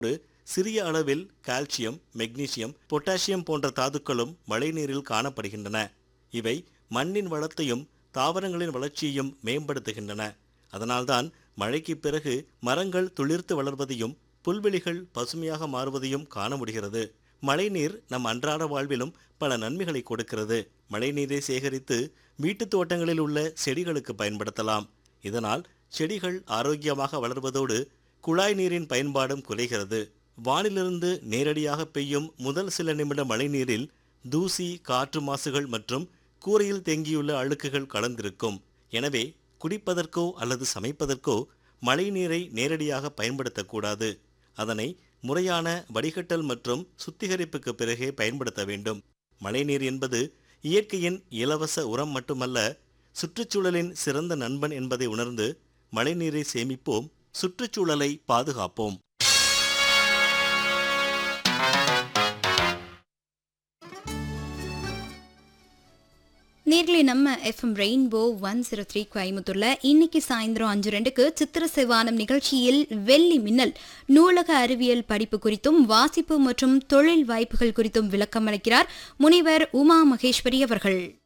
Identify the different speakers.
Speaker 1: சிறிய அளவில் calcium magnesium potassium போன்ற தாதுக்களும் மழைநீரில் காணப்படுகின்றன இவை மண்ணின் வளத்தையும் தாவரங்களின் வளர்ச்சியையும் மேம்படுத்துகின்றன அதனால்தான் மழைக்கு பிறகு மரங்கள் துளிர்த்து வளர்வதையும் புல்வெளிகள் பசுமையாக மாறுவதையும் காண முடிகிறது மழைநீர் நம் அன்றாட வாழ்விலும் பல நன்மைகளை கொடுக்கிறது மழைநீரை சேகரித்து வீட்டுத் தோட்டங்களில் உள்ள செடிகளுக்கு பயன்படுத்தலாம் இதனால் செடிகள் ஆரோக்கியமாக வளர்வதோடு குழாய் நீரின் பயன்பாடும் குறைகிறது வானிலிருந்து நேரடியாக பெய்யும் முதல் சில நிமிட மழைநீரில் தூசி காற்று மாசுகள் மற்றும் கூரையில் தேங்கியுள்ள அழுக்குகள் கலந்திருக்கும் எனவே குடிப்பதற்கோ அல்லது சமைப்பதற்கோ மழைநீரை நேரடியாக பயன்படுத்தக்கூடாது அதனை முறையான வடிகட்டல் மற்றும் சுத்திகரிப்புக்கு பிறகே பயன்படுத்த வேண்டும் மழைநீர் என்பது இயற்கையின் இலவச உரம் மட்டுமல்ல சுற்றுச்சூழலின் சிறந்த நண்பன் என்பதை உணர்ந்து மழைநீரை சேமிப்போம் சுற்றுச்சூழலை பாதுகாப்போம்
Speaker 2: நேர்களை நம்ம FM rainbow one zero three கோயம்புத்தூர்ல இன்னைக்கு சாயந்தரம் அஞ்சு ரெண்டுக்கு சித்திர சிவானம் நிகழ்ச்சியில் வெள்ளி மின்னல் நூலக அறிவியல் படிப்பு குறித்தும் வாசிப்பு மற்றும் தொழில் வாய்ப்புகள் குறித்தும் விளக்கம் அளிக்கிறார் முனைவர் உமா மகேஸ்வரி அவர்கள்